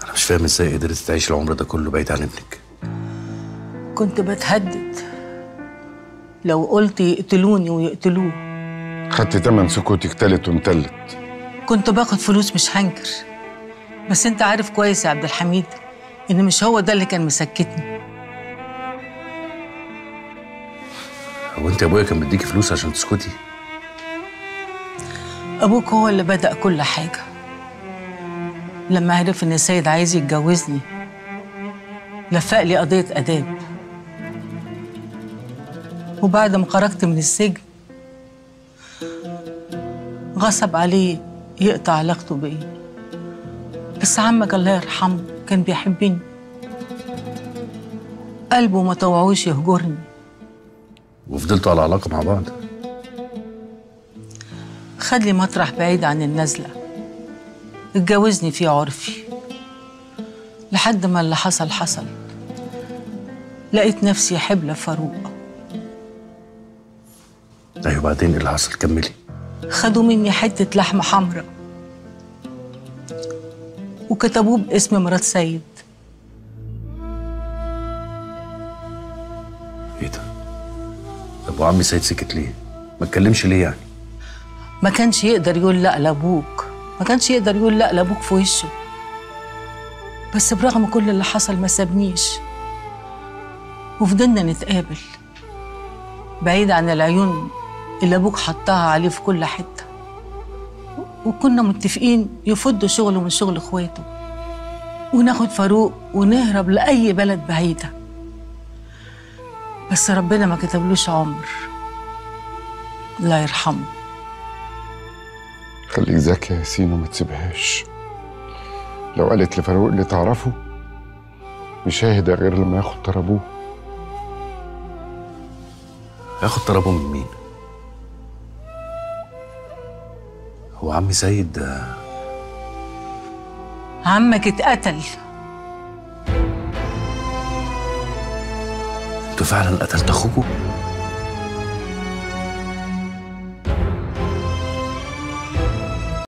انا مش فاهم ازاي قدرت تعيش العمر ده كله بعيد عن ابنك كنت بتهدد لو قلت يقتلوني ويقتلوه خدت تمن سكوتك تالت ومتلت كنت باخد فلوس مش هنكر بس انت عارف كويس يا عبد الحميد ان مش هو ده اللي كان مسكتني هو انت يا ابويا كان بيديكي فلوس عشان تسكتي ابوك هو اللي بدأ كل حاجة لما عرف ان السيد عايز يتجوزني لفق لي قضية آداب وبعد ما خرجت من السجن غصب عليه يقطع علاقته بيا بس عمك الله يرحمه كان بيحبني قلبه ما طوعوش يهجرني وفضلتوا على علاقه مع بعض خد لي مطرح بعيد عن النزلة اتجوزني فيه عرفي لحد ما اللي حصل حصل لقيت نفسي حبلة فاروق ايوه بعدين ايه اللي حصل كملي خدوا مني حتة لحمة حمراء وكتبوه باسم مرات سيد ايه ده طب وعمي سيد سكت ليه ما اتكلمش ليه يعني ما كانش يقدر يقول لا لابوك ما كانش يقدر يقول لا لابوك في وشه بس برغم كل اللي حصل ما سابنيش وفضلنا نتقابل بعيد عن العيون اللي ابوك حطها عليه في كل حته وكنا متفقين يفضوا شغله من شغل اخواته وناخد فاروق ونهرب لاي بلد بعيده بس ربنا ما كتبلوش عمر الله يرحمه خليك ذكي يا ياسين وما تسيبهاش لو قالت لفاروق اللي تعرفه مش هيهدى غير لما ياخد طربوه هياخد طلبه من مين هو عمي سيد ده عمك اتقتل انتوا فعلا قتلت اخوكوا